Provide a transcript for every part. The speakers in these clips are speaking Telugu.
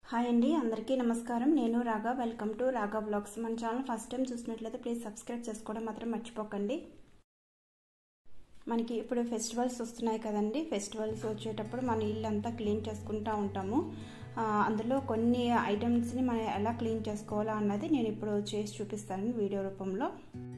హాయ్ అండి అందరికీ నమస్కారం నేను Raga welcome to Raga blogs మన ఛానల్ ఫస్ట్ టైం చూసినట్లయితే ప్లీజ్ సబ్స్క్రైబ్ చేసుకోవడం మాత్రం మర్చిపోకండి మనకి ఇప్పుడు ఫెస్టివల్స్ వస్తున్నాయి కదండి ఫెస్టివల్స్ వచ్చేటప్పుడు మన ఇల్లు అంతా క్లీన్ చేసుకుంటూ ఉంటాము అందులో కొన్ని ఐటమ్స్ని మనం ఎలా క్లీన్ చేసుకోవాలో అన్నది నేను ఇప్పుడు చేసి చూపిస్తాను వీడియో రూపంలో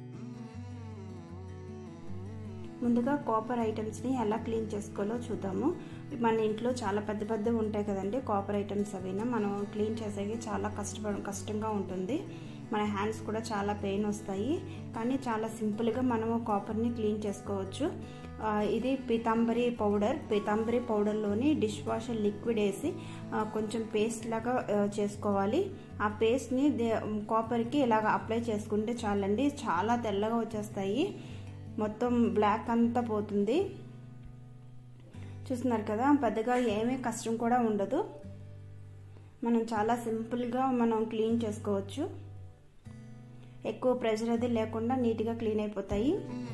ముందుగా కాపర్ ఐటమ్స్ని ఎలా క్లీన్ చేసుకోవాలో చూద్దాము మన ఇంట్లో చాలా పెద్ద పెద్దవి ఉంటాయి కదండి కాపర్ ఐటమ్స్ అవినా మనం క్లీన్ చేసేకి చాలా కష్టపడ కష్టంగా ఉంటుంది మన హ్యాండ్స్ కూడా చాలా పెయిన్ వస్తాయి కానీ చాలా సింపుల్గా మనము కాపర్ని క్లీన్ చేసుకోవచ్చు ఇది పీతాంబరి పౌడర్ పీతాంబరి పౌడర్లోని డిష్ వాషర్ లిక్విడ్ వేసి కొంచెం పేస్ట్ లాగా చేసుకోవాలి ఆ పేస్ట్ని కాపర్కి ఇలాగ అప్లై చేసుకుంటే చాలండి చాలా తెల్లగా వచ్చేస్తాయి మొత్తం బ్లాక్ అంతా పోతుంది చూస్తున్నారు కదా పెద్దగా ఏమీ కష్టం కూడా ఉండదు మనం చాలా సింపుల్గా మనం క్లీన్ చేసుకోవచ్చు ఎక్కువ ప్రెషర్ అది లేకుండా నీట్గా క్లీన్ అయిపోతాయి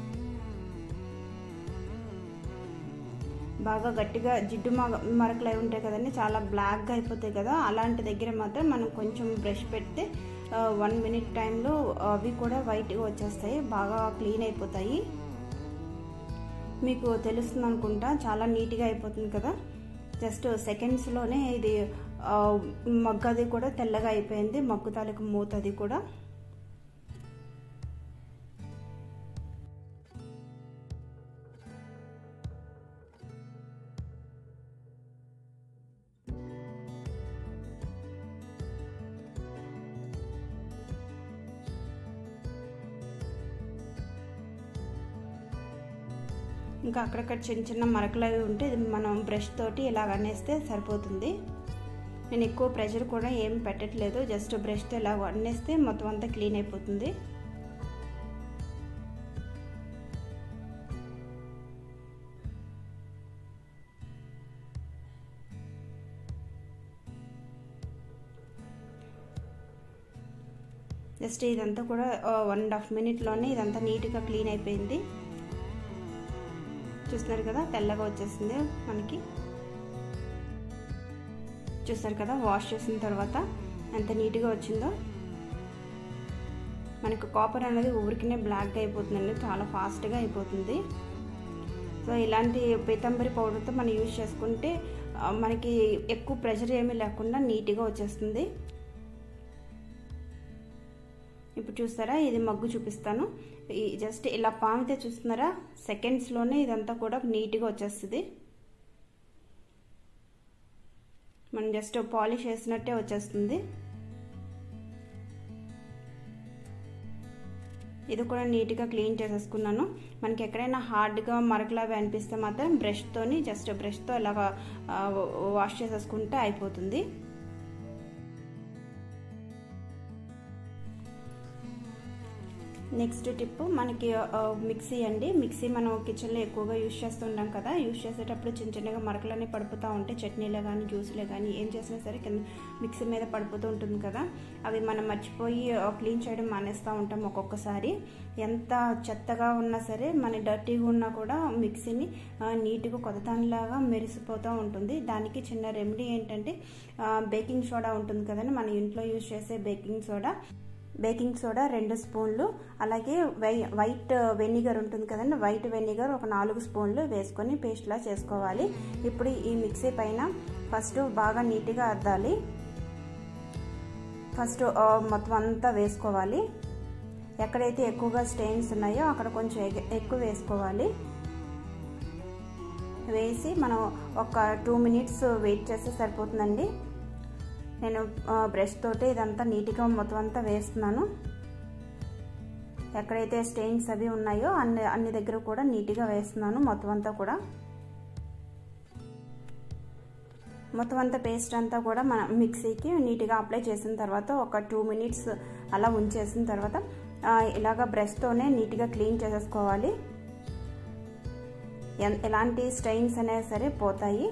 బాగా గట్టిగా జిడ్డు మరకలు అయి ఉంటాయి కదండి చాలా బ్లాక్గా అయిపోతాయి కదా అలాంటి దగ్గర మాత్రం మనం కొంచెం బ్రష్ పెడితే వన్ మినిట్ టైంలో అవి కూడా వైట్గా వచ్చేస్తాయి బాగా క్లీన్ అయిపోతాయి మీకు తెలుస్తుంది అనుకుంటా చాలా నీట్గా అయిపోతుంది కదా జస్ట్ సెకండ్స్లోనే ఇది మగ్గు అది కూడా తెల్లగా అయిపోయింది మగ్గు తాలూకు మూత అది కూడా ఇంకా అక్కడక్కడ చిన్న చిన్న మరకలు అవి ఉంటే మనం బ్రష్ తోటి ఇలాగ అనేస్తే సరిపోతుంది నేను ఎక్కువ ప్రెషర్ కూడా ఏం పెట్టట్లేదు జస్ట్ బ్రష్తో ఇలా అన్నేస్తే మొత్తం అంతా క్లీన్ అయిపోతుంది జస్ట్ ఇదంతా కూడా వన్ అండ్ హాఫ్ మినిట్లోనే ఇదంతా నీట్గా క్లీన్ అయిపోయింది చూస్తున్నారు కదా తెల్లగా వచ్చేసింది మనకి చూస్తారు కదా వాష్ చేసిన తర్వాత ఎంత నీట్గా వచ్చిందో మనకు కాపర్ అనేది ఊరికినే బ్లాక్గా అయిపోతుందండి చాలా ఫాస్ట్గా అయిపోతుంది సో ఇలాంటి పీతాంబరి పౌడర్తో మనం యూజ్ చేసుకుంటే మనకి ఎక్కువ ప్రెషర్ ఏమీ లేకుండా నీట్గా వచ్చేస్తుంది ఇప్పుడు చూస్తారా ఇది మగ్గు చూపిస్తాను జస్ట్ ఇలా పామితే చూస్తున్నారా సెకండ్స్లోనే ఇదంతా కూడా నీట్గా వచ్చేస్తుంది మనం జస్ట్ పాలిష్ వేసినట్టే వచ్చేస్తుంది ఇది కూడా నీట్గా క్లీన్ చేసేసుకున్నాను మనకి ఎక్కడైనా హార్డ్గా మరకలావి అనిపిస్తే మాత్రం బ్రష్తోని జస్ట్ బ్రష్తో ఇలాగా వాష్ చేసేసుకుంటే అయిపోతుంది నెక్స్ట్ టిప్ మనకి మిక్సీ అండి మిక్సీ మనం కిచెన్లో ఎక్కువగా యూజ్ చేస్తుంటాం కదా యూజ్ చేసేటప్పుడు చిన్న చిన్నగా మరకలన్నీ పడిపోతూ ఉంటాయి చట్నీలో కానీ జ్యూస్లో కానీ ఏం చేసినా సరే కింద మిక్సీ మీద పడిపోతూ ఉంటుంది కదా అవి మనం మర్చిపోయి క్లీన్ చేయడం మానేస్తూ ఉంటాం ఒక్కొక్కసారి ఎంత చెత్తగా ఉన్నా సరే మన డర్టీగా ఉన్నా కూడా మిక్సీని నీట్గా కొత్తదానిలాగా మెరిసిపోతూ ఉంటుంది దానికి చిన్న రెమెడీ ఏంటంటే బేకింగ్ సోడా ఉంటుంది కదండి మన ఇంట్లో యూజ్ చేసే బేకింగ్ సోడా బేకింగ్ సోడా రెండు స్పూన్లు అలాగే వైట్ వెనిగర్ ఉంటుంది కదండి వైట్ వెనిగర్ ఒక నాలుగు స్పూన్లు వేసుకొని పేస్ట్లా చేసుకోవాలి ఇప్పుడు ఈ మిక్సీ పైన ఫస్ట్ బాగా నీట్గా అద్దాలి ఫస్ట్ మొత్తం అంతా వేసుకోవాలి ఎక్కడైతే ఎక్కువగా స్టెయిన్స్ ఉన్నాయో అక్కడ కొంచెం ఎక్కువ వేసుకోవాలి వేసి మనం ఒక టూ మినిట్స్ వెయిట్ చేస్తే సరిపోతుందండి నేను బ్రష్ తోటి ఇదంతా నీట్గా మొత్తం అంతా వేస్తున్నాను ఎక్కడైతే స్టెయిన్స్ అవి ఉన్నాయో అన్ని అన్ని దగ్గర కూడా నీట్గా వేస్తున్నాను మొత్తం అంతా కూడా మొత్తం అంతా పేస్ట్ అంతా కూడా మన మిక్సీకి నీట్గా అప్లై చేసిన తర్వాత ఒక టూ మినిట్స్ అలా ఉంచేసిన తర్వాత ఇలాగ బ్రష్తోనే నీట్గా క్లీన్ చేసేసుకోవాలి ఎలాంటి స్టెయిన్స్ అనేవి సరే పోతాయి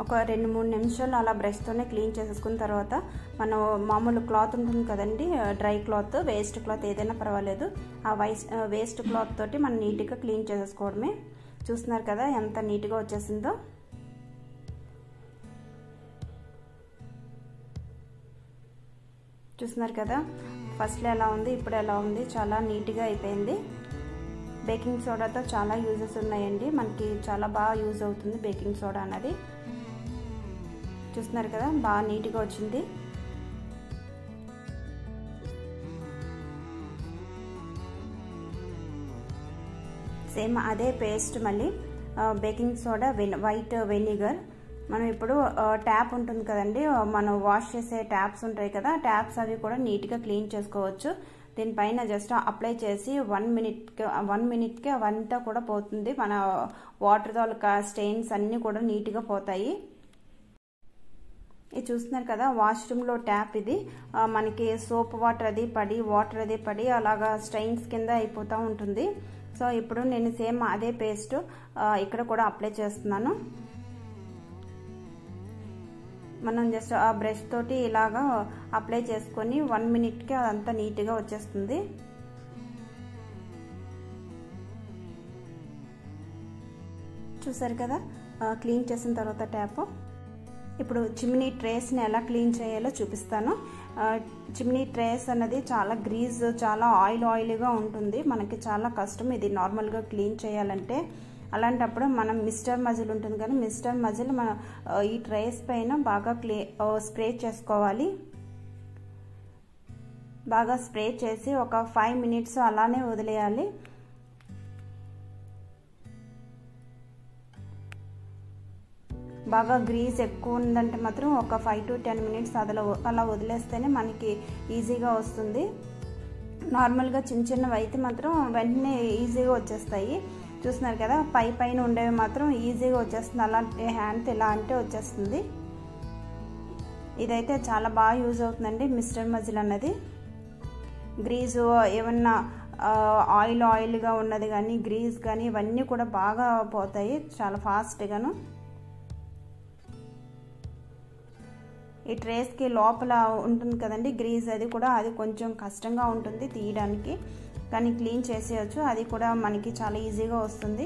ఒక రెండు మూడు నిమిషాలు అలా బ్రష్తోనే క్లీన్ చేసేసుకున్న తర్వాత మనం మామూలు క్లాత్ ఉంటుంది కదండి డ్రై క్లాత్ వేస్ట్ క్లాత్ ఏదైనా పర్వాలేదు ఆ వైస్ వేస్ట్ క్లాత్ తోటి మనం నీట్గా క్లీన్ చేసేసుకోవడమే చూస్తున్నారు కదా ఎంత నీట్గా వచ్చేసిందో చూస్తున్నారు కదా ఫస్ట్లో ఎలా ఉంది ఇప్పుడు ఎలా ఉంది చాలా నీట్గా అయిపోయింది బేకింగ్ సోడాతో చాలా యూజెస్ ఉన్నాయండి మనకి చాలా బాగా యూజ్ అవుతుంది బేకింగ్ సోడా అన్నది చూస్తున్నారు కదా బాగా నీట్గా వచ్చింది సేమ్ అదే పేస్ట్ మళ్ళీ baking soda when white vinegar మనం ఇప్పుడు ట్యాప్ ఉంటుంది కదండి మనం వాష్ చేసే ట్యాప్స్ ఉంటాయి కదా ట్యాప్స్ అవి కూడా నీట్గా క్లీన్ చేసుకోవచ్చు దీనిపైన జస్ట్ అప్లై చేసి వన్ మినిట్కి వన్ మినిట్కి అవంతా కూడా పోతుంది మన వాటర్ తాలూకా స్టెయిన్స్ అన్నీ కూడా నీట్గా పోతాయి ఇది చూస్తున్నారు కదా వాష్రూమ్లో ట్యాప్ ఇది మనకి సోప్ వాటర్ అది పడి వాటర్ అది పడి అలాగా స్టెయిన్స్ కింద అయిపోతూ ఉంటుంది సో ఇప్పుడు నేను సేమ్ అదే పేస్ట్ ఇక్కడ కూడా అప్లై చేస్తున్నాను మనం జస్ట్ ఆ బ్రష్ తోటి ఇలాగా అప్లై చేసుకొని వన్ మినిట్కి అదంతా నీట్గా వచ్చేస్తుంది చూసారు కదా క్లీన్ చేసిన తర్వాత ట్యాప్ ఇప్పుడు చిమ్నీ ట్రేస్ని ఎలా క్లీన్ చేయాలో చూపిస్తాను చిమ్నీ ట్రేస్ అన్నది చాలా గ్రీజ్ చాలా ఆయిల్ ఆయిల్గా ఉంటుంది మనకి చాలా కష్టం ఇది నార్మల్గా క్లీన్ చేయాలంటే అలాంటప్పుడు మనం మిస్టర్ మజిల్ ఉంటుంది కానీ మిస్టర్ మజిల్ మన ఈ ట్రేస్ పైన బాగా క్లీ స్ప్రే చేసుకోవాలి బాగా స్ప్రే చేసి ఒక ఫైవ్ మినిట్స్ అలానే వదిలేయాలి బాగా గ్రీజ్ ఎక్కువ ఉందంటే మాత్రం ఒక ఫైవ్ టు టెన్ మినిట్స్ అదలో అలా వదిలేస్తేనే మనకి ఈజీగా వస్తుంది నార్మల్గా చిన్న చిన్నవి అయితే మాత్రం వెంటనే ఈజీగా వచ్చేస్తాయి చూస్తున్నారు కదా పై పైన ఉండేవి మాత్రం ఈజీగా వచ్చేస్తుంది అలా హ్యాండ్ ఇలా అంటే వచ్చేస్తుంది ఇదైతే చాలా బాగా యూజ్ అవుతుందండి మిస్టర్ మజిల్ అన్నది గ్రీజు ఏమన్నా ఆయిల్ ఆయిల్గా ఉన్నది కానీ గ్రీజ్ కానీ ఇవన్నీ కూడా బాగా పోతాయి చాలా ఫాస్ట్గాను ఈ ట్రేస్కి లోపల ఉంటుంది కదండి గ్రీజ్ అది కూడా అది కొంచెం కష్టంగా ఉంటుంది తీయడానికి కానీ క్లీన్ చేసేయచ్చు అది కూడా మనకి చాలా ఈజీగా వస్తుంది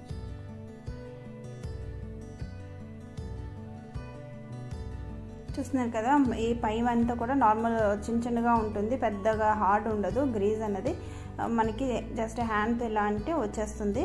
చూస్తున్నారు కదా ఈ పై అంతా కూడా నార్మల్ చిన్న చిన్నగా ఉంటుంది పెద్దగా హార్డ్ ఉండదు గ్రీజ్ అన్నది మనకి జస్ట్ హ్యాండ్తో ఇలా అంటే వచ్చేస్తుంది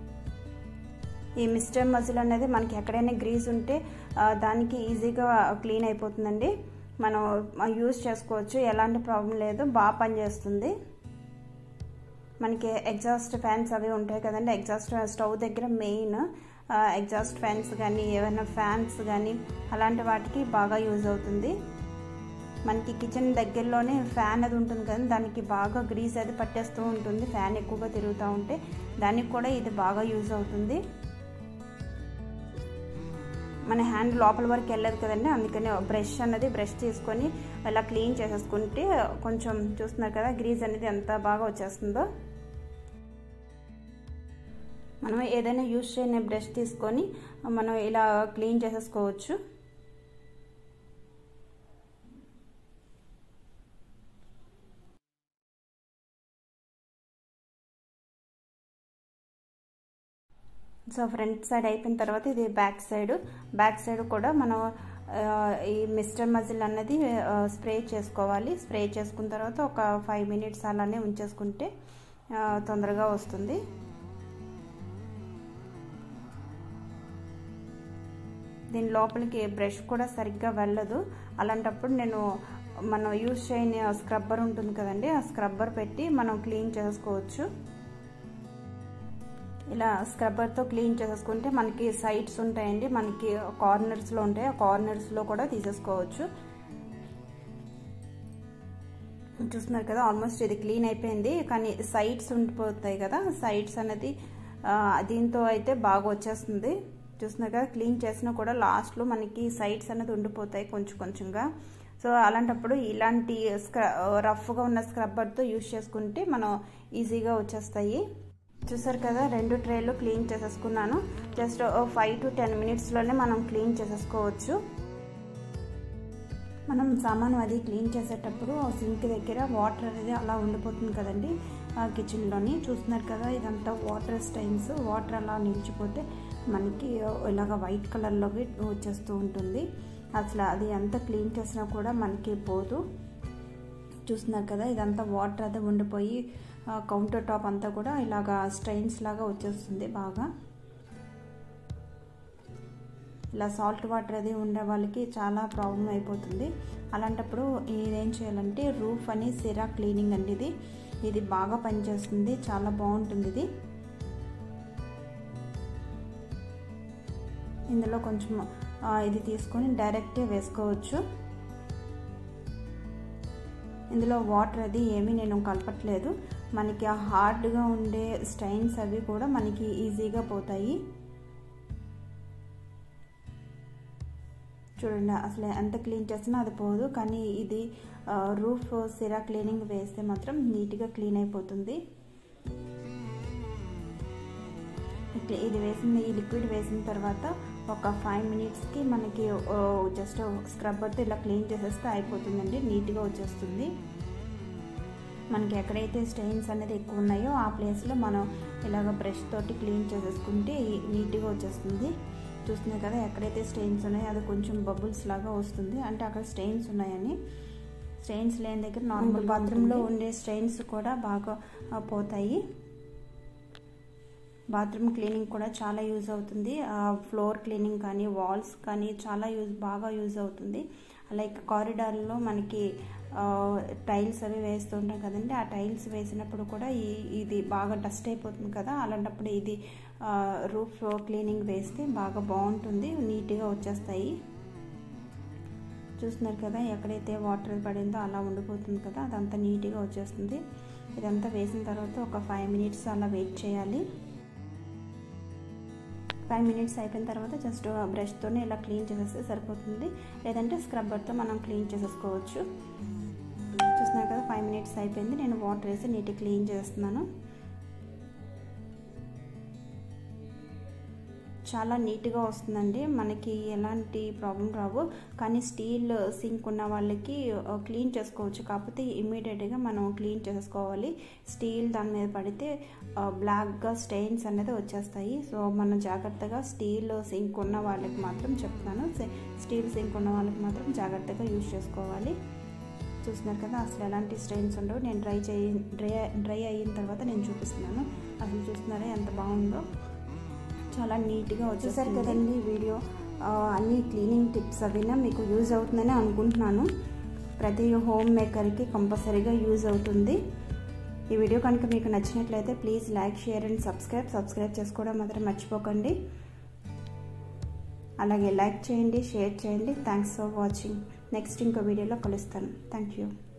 ఈ మిస్టర్ మజిల్ అనేది మనకి ఎక్కడైనా గ్రీజ్ ఉంటే దానికి ఈజీగా క్లీన్ అయిపోతుందండి మనం యూజ్ చేసుకోవచ్చు ఎలాంటి ప్రాబ్లం లేదు బాగా పనిచేస్తుంది మనకి ఎగ్జాస్ట్ ఫ్యాన్స్ అవి ఉంటాయి కదండి ఎగ్జాస్ట్ స్టవ్ దగ్గర మెయిన్ ఎగ్జాస్ట్ ఫ్యాన్స్ కానీ ఏమైనా ఫ్యాన్స్ కానీ అలాంటి వాటికి బాగా యూజ్ అవుతుంది మనకి కిచెన్ దగ్గరలోనే ఫ్యాన్ అది ఉంటుంది కదా దానికి బాగా గ్రీస్ అది పట్టేస్తూ ఉంటుంది ఫ్యాన్ ఎక్కువగా తిరుగుతూ ఉంటే దానికి కూడా ఇది బాగా యూజ్ అవుతుంది మన హ్యాండ్ లోపల వరకు వెళ్ళదు కదండి అందుకని బ్రష్ అన్నది బ్రష్ తీసుకొని ఇలా క్లీన్ చేసేసుకుంటే కొంచెం చూస్తున్నారు కదా గ్రీజ్ అనేది ఎంత బాగా వచ్చేస్తుందో మనం ఏదైనా యూజ్ చేయని బ్రష్ తీసుకొని మనం ఇలా క్లీన్ చేసేసుకోవచ్చు సో ఫ్రంట్ సైడ్ అయిపోయిన తర్వాత ఇది బ్యాక్ సైడ్ బ్యాక్ సైడ్ కూడా మనం ఈ మిస్టర్ మజిల్ అన్నది స్ప్రే చేసుకోవాలి స్ప్రే చేసుకున్న తర్వాత ఒక ఫైవ్ మినిట్స్ అలానే ఉంచేసుకుంటే తొందరగా వస్తుంది దీని లోపలికి బ్రష్ కూడా సరిగ్గా వెళ్ళదు అలాంటప్పుడు నేను మనం యూజ్ చేయని స్క్రబ్బర్ ఉంటుంది కదండి ఆ స్క్రబ్బర్ పెట్టి మనం క్లీన్ చేసుకోవచ్చు ఇలా స్క్రబ్బర్తో క్లీన్ చేసేసుకుంటే మనకి సైడ్స్ ఉంటాయండి మనకి కార్నర్స్లో ఉంటాయి ఆ కార్నర్స్లో కూడా తీసేసుకోవచ్చు చూస్తున్నారు కదా ఆల్మోస్ట్ ఇది క్లీన్ అయిపోయింది కానీ సైడ్స్ ఉండిపోతాయి కదా సైడ్స్ అనేది దీంతో అయితే బాగా వచ్చేస్తుంది చూస్తున్నారు కదా క్లీన్ చేసినా కూడా లాస్ట్లో మనకి సైడ్స్ అనేది ఉండిపోతాయి కొంచెం కొంచెంగా సో అలాంటప్పుడు ఇలాంటి స్క్ర రఫ్గా ఉన్న స్క్రబ్బర్తో యూజ్ చేసుకుంటే మనం ఈజీగా వచ్చేస్తాయి చూసారు కదా రెండు ట్రేలు క్లీన్ చేసేసుకున్నాను జస్ట్ ఫైవ్ టు టెన్ మినిట్స్లోనే మనం క్లీన్ చేసేసుకోవచ్చు మనం సామాను అది క్లీన్ చేసేటప్పుడు సింక్ దగ్గర వాటర్ అనేది అలా ఉండిపోతుంది కదండి కిచెన్లోని చూస్తున్నారు కదా ఇదంతా వాటర్ స్టైన్స్ వాటర్ అలా నిలిచిపోతే మనకి ఇలాగ వైట్ కలర్లోకి వచ్చేస్తూ ఉంటుంది అసలు అది ఎంత క్లీన్ చేసినా కూడా మనకి పోదు చూస్తున్నారు కదా ఇదంతా వాటర్ అది ఉండిపోయి కౌంటర్ టాప్ అంతా కూడా ఇలాగా స్ట్రైన్స్ లాగా వచ్చేస్తుంది బాగా ఇలా సాల్ట్ వాటర్ అది ఉండే వాళ్ళకి చాలా ప్రాబ్లం అయిపోతుంది అలాంటప్పుడు ఇదేం చేయాలంటే రూఫ్ అని సిరా క్లీనింగ్ అండి ఇది ఇది బాగా పనిచేస్తుంది చాలా బాగుంటుంది ఇది ఇందులో కొంచెం ఇది తీసుకొని డైరెక్ట్ వేసుకోవచ్చు ఇందులో వాటర్ అది ఏమీ నేను కలపట్లేదు మనకి ఆ హార్డ్గా ఉండే స్టైన్స్ అవి కూడా మనకి ఈజీగా పోతాయి చూడండి అసలు ఎంత క్లీన్ చేసినా అది పోదు కానీ ఇది రూఫ్ సిరా క్లీనింగ్ వేస్తే మాత్రం నీట్గా క్లీన్ అయిపోతుంది ఇది వేసిన ఈ లిక్విడ్ వేసిన తర్వాత ఒక ఫైవ్ మినిట్స్కి మనకి జస్ట్ స్క్రబ్బర్తో ఇలా క్లీన్ చేసేస్తే అయిపోతుందండి నీట్గా వచ్చేస్తుంది మనకి ఎక్కడైతే స్టెయిన్స్ అనేది ఎక్కువ ఉన్నాయో ఆ ప్లేస్లో మనం ఇలాగ బ్రష్ తోటి క్లీన్ చేసేసుకుంటే నీట్గా వచ్చేస్తుంది చూస్తున్నాయి కదా ఎక్కడైతే స్టెయిన్స్ ఉన్నాయో అది కొంచెం బబుల్స్ లాగా వస్తుంది అంటే అక్కడ స్టెయిన్స్ ఉన్నాయని స్టెయిన్స్ లేని దగ్గర నార్మల్ బాత్రూంలో ఉండే స్టెయిన్స్ కూడా బాగా పోతాయి బాత్రూమ్ క్లీనింగ్ కూడా చాలా యూజ్ అవుతుంది ఫ్లోర్ క్లీనింగ్ కానీ వాల్స్ కానీ చాలా యూజ్ బాగా యూజ్ అవుతుంది లైక్ కారిడార్లో మనకి టైల్స్ అవి వేస్తుంటాం కదండి ఆ టైల్స్ వేసినప్పుడు కూడా ఈ ఇది బాగా డస్ట్ అయిపోతుంది కదా అలాంటప్పుడు ఇది రూఫ్ క్లీనింగ్ వేస్తే బాగా బాగుంటుంది నీట్గా వచ్చేస్తాయి చూస్తున్నారు కదా ఎక్కడైతే వాటర్ పడిందో అలా ఉండిపోతుంది కదా అదంతా నీట్గా వచ్చేస్తుంది ఇదంతా వేసిన తర్వాత ఒక ఫైవ్ మినిట్స్ అలా వెయిట్ చేయాలి ఫైవ్ మినిట్స్ అయిపోయిన తర్వాత జస్ట్ బ్రష్తోనే ఇలా క్లీన్ చేసేస్తే సరిపోతుంది లేదంటే స్క్రబ్బర్తో మనం క్లీన్ చేసేసుకోవచ్చు చూస్తున్నారు కదా ఫైవ్ మినిట్స్ అయిపోయింది నేను వాటర్ వేసి నీట్గా క్లీన్ చేస్తున్నాను చాలా నీట్గా వస్తుందండి మనకి ఎలాంటి ప్రాబ్లం రావు కానీ స్టీల్ సింక్ ఉన్న వాళ్ళకి క్లీన్ చేసుకోవచ్చు కాకపోతే ఇమ్మీడియట్గా మనం క్లీన్ చేసుకోవాలి స్టీల్ దాని మీద పడితే బ్లాక్గా స్టెయిన్స్ అనేది వచ్చేస్తాయి సో మనం జాగ్రత్తగా స్టీల్ సింక్ ఉన్న వాళ్ళకి మాత్రం చెప్తున్నాను స్టీల్ సింక్ ఉన్న వాళ్ళకి మాత్రం జాగ్రత్తగా యూజ్ చేసుకోవాలి చూస్తున్నారు కదా అసలు ఎలాంటి స్టెయిన్స్ ఉండవు నేను డ్రై చేయి డ్రై డ్రై అయిన తర్వాత నేను చూపిస్తున్నాను అసలు చూస్తున్నారా ఎంత బాగుందో చాలా నీట్గా వచ్చేసారు కదండి వీడియో అన్ని క్లీనింగ్ టిప్స్ అవినా మీకు యూజ్ అవుతుందని అనుకుంటున్నాను ప్రతి హోమ్ మేకర్కి కంపల్సరీగా యూజ్ అవుతుంది ఈ వీడియో కనుక మీకు నచ్చినట్లయితే please like share and subscribe subscribe చేసుకోవడం మాత్రం మర్చిపోకండి అలాగే లైక్ చేయండి షేర్ చేయండి థ్యాంక్స్ ఫర్ వాచింగ్ నెక్స్ట్ ఇంకో వీడియోలో కలుస్తాను థ్యాంక్ యూ